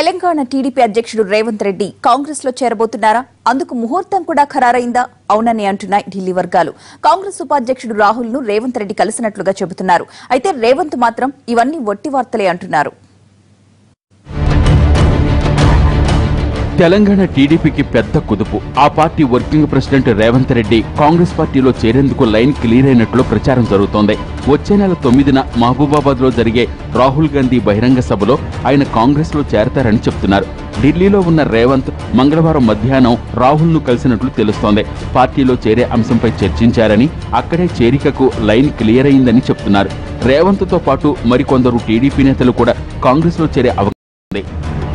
Telangana TDP అధ్యక్షుడు రేవంత్ రెడ్డి కాంగ్రెస్ లో చేరబోతున్నారా అందుకు ముహూర్తం కూడా ఖరారైందా అవునని అంటున్నాయి ఢిల్లీ వర్గాలు కాంగ్రెస్ ఉపాధ్యక్షుడు రాహుల్ ను రేవంత్ రెడ్డి కలిసినట్లుగా చెబుతున్నారు అయితే రేవంత్ మాత్రం ఇవన్నీ వట్టి వార్తలే అంటున్నారు తెలంగాణ టీడీపీకి పెద్ద కుదుపు ఆ party working president Revanth Reddy Congress పార్టీలో చేరేందుకు లైన్ క్లియర్ అయినట్లు ప్రచారం జరుగుతోంది వచ్చే నెల తొమ్మిదిన మహబూబాబాద్ లో జరిగే రాహుల్ గాంధీ బహిరంగ సభలో ఆయన కాంగ్రెస్ లో చేరతారని చెప్తున్నారు ఢిల్లీలో ఉన్న రేవంత్ మంగళవారం మధ్యాహ్నం రాహుల్ ను కలిసినట్లు తెలుస్తోంది పార్టీలో చేరే అంశంపై చర్చించారని అక్కడే చేరికకు లైన్ క్లియర్ అయిందని చెప్తున్నారు రేవంత్ తో పాటు మరికొందరు టీడీపీ నేతలు కూడా కాంగ్రెస్ లో చేరే అవకాశం ఉంది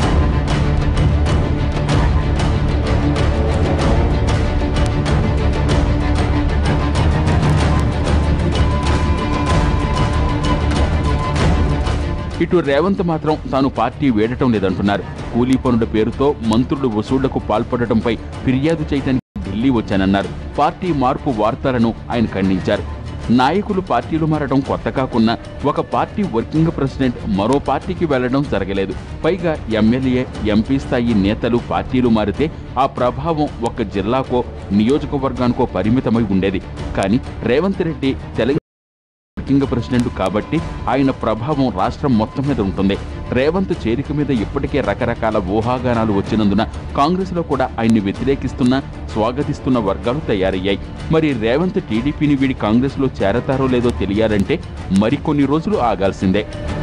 ఇటు రేవంత్ మాత్రం తాను పార్టీ వేడటం లేదంటున్నారు కూలీ పనుల పేరుతో మంత్రులు వసూళ్లకు పాల్పడటంపై ఫిర్యాదు చేయడానికి ఢిల్లీ వచ్చానన్నారు పార్టీ మార్పు వార్తలను ఆయన ఖండించారు నాయకులు పార్టీలు మారడం కొత్త కాకున్నా ఒక పార్టీ వర్కింగ్ ప్రెసిడెంట్ మరో పార్టీకి వెళ్లడం జరగలేదు పైగా ఎమ్మెల్యే ఎంపీ స్థాయి నేతలు పార్టీలు మారితే ఆ ప్రభావం ఒక జిల్లాకో నియోజకవర్గానికో పరిమితమై ఉండేది కానీ రేవంత్ రెడ్డి తెలంగాణ వర్కింగ్ ప్రెసిడెంట్ కాబట్టి ఆయన ప్రభావం రాష్ట్రం మొత్తం మీద ఉంటుంది రేవంత్ చేరిక మీద ఇప్పటికే రకరకాల ఊహాగానాలు వచ్చినందున కాంగ్రెస్ లో కూడా ఆయన్ని వ్యతిరేకిస్తున్న స్వాగతిస్తున్న వర్గాలు తయారయ్యాయి మరి రేవంత్ టీడీపీని వీడి కాంగ్రెస్ లో చేరతారో లేదో తెలియాలంటే మరికొన్ని రోజులు ఆగాల్సిందే